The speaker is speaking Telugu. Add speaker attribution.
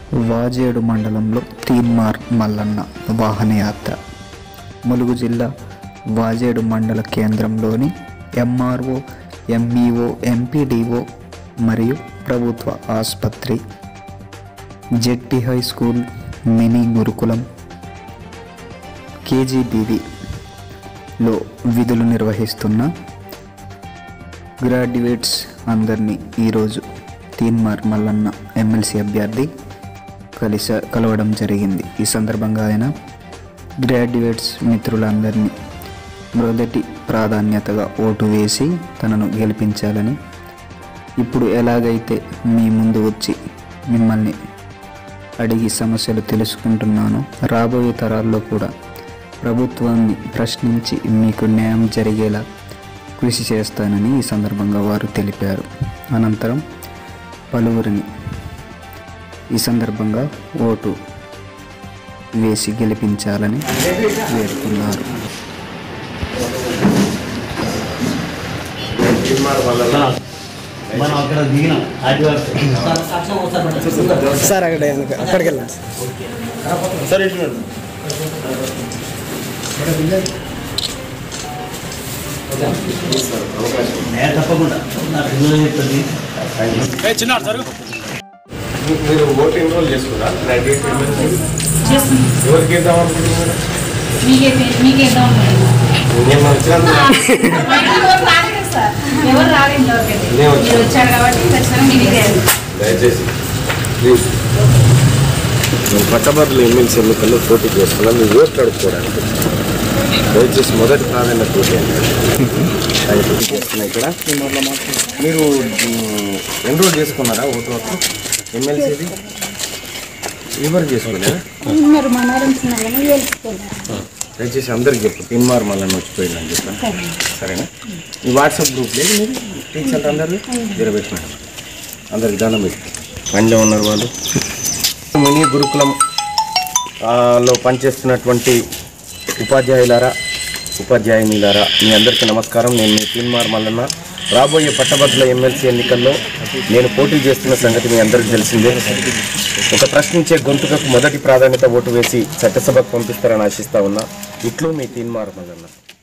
Speaker 1: వాజేడు మండలంలో తీన్మార్ మల్లన్న వాహనయాత్ర ములుగు జిల్లా వాజేడు మండల కేంద్రంలోని ఎంఆర్ఓ ఎంఈఓ ఎంపీడీఓ మరియు ప్రభుత్వ ఆసుపత్రి జెడ్పీ హై స్కూల్ మినీ గురుకులం కేజీబీవీలో విధులు నిర్వహిస్తున్న గ్రాడ్యుయేట్స్ అందరినీ ఈరోజు తీన్మార్ మల్లన్న ఎమ్మెల్సీ అభ్యర్థి కలిస కలవడం జరిగింది ఈ సందర్భంగా ఆయన గ్రాడ్యుయేట్స్ మిత్రులందరినీ మొదటి ప్రాధాన్యతగా ఓటు వేసి తనను గెలిపించాలని ఇప్పుడు ఎలాగైతే మీ ముందు వచ్చి మిమ్మల్ని అడిగి సమస్యలు తెలుసుకుంటున్నాను రాబోయే తరాల్లో కూడా ప్రభుత్వాన్ని ప్రశ్నించి మీకు న్యాయం జరిగేలా కృషి చేస్తానని ఈ సందర్భంగా వారు తెలిపారు అనంతరం పలువురిని ఈ సందర్భంగా ఓటు వేసి గెలిపించాలని వేడుకున్నారు
Speaker 2: మనం అక్కడ దిగినాం ఆదివారం
Speaker 3: సార్ అక్కడ ఎందుకు అక్కడికి వెళ్ళండి
Speaker 2: సరే ఇటు నేను తప్పకుండా నా పిల్లలు చెప్తుంది
Speaker 4: మీరు ఓటు ఎన్రోల్ చేసుకురా గ్రాడ్యుయేట్
Speaker 5: చేస్తున్నాం
Speaker 4: ఎవరికి ఇద్దాం అనుకుంటున్నారు
Speaker 5: మీకే మీకే ఇద్దాం
Speaker 4: నేను వచ్చినందుకు
Speaker 5: ఎవరు రాలేదు సార్ ఎవరు రాలేదు ఇంతవరకైతే.
Speaker 4: నేను వచ్చాను.
Speaker 5: మీరు వచ్చారు కాబట్టి ఖచ్చితంగా మీ దగ్గర
Speaker 4: దయచేసి ప్లీజ్ నేను పట్టభద్రుల ఎమ్మెల్సీ ఎన్నికల్లో పోటీ చేస్తున్నాను మీరు ఓట్లు అడుక్కోవడానికి దయచేసి మొదటి ప్రాధాన్యత పోటీ అండి పోటీ చేస్తున్నా ఇక్కడ మీరు మ్, ఎన్రోల్ చేసుకున్నారా ఓటు హక్కు ఎమ్మెల్సీది ఎవరు చేసుకున్నారా
Speaker 6: మీరు మనోరం చిన్నగానే గెలుచుకున్నారు
Speaker 4: దయచేసి అందరికి చెప్పు తిన్మార్ మళ్ళీ వచ్చిపోయిందని చెప్పాను సరేనా ఈ వాట్సాప్ గ్రూప్ లేదు మీరు టీచర్ అందరు పెట్టిన అందరికి దండం పెట్టి పనిలో ఉన్నారు వాళ్ళు మినీ గురుకులం ఆ, లో పనిచేస్తున్నటువంటి ఉపాధ్యాయులారా ఉపాధ్యాయునిలారా మీ అందరికీ నమస్కారం నేను మీ తీన్మార్ మల్లన్న రాబోయే పట్టభద్రుల ఎమ్మెల్సీ ఎన్నికల్లో నేను పోటీ చేస్తున్న సంగతి మీ అందరికీ తెలిసిందే ఒక ప్రశ్నించే గొంతుకకు మొదటి ప్రాధాన్యత ఓటు వేసి చట్టసభకు పంపిస్తారని ఆశిస్తా ఉన్నా ఇట్లు మీ తీన్మార్ మల్లన్న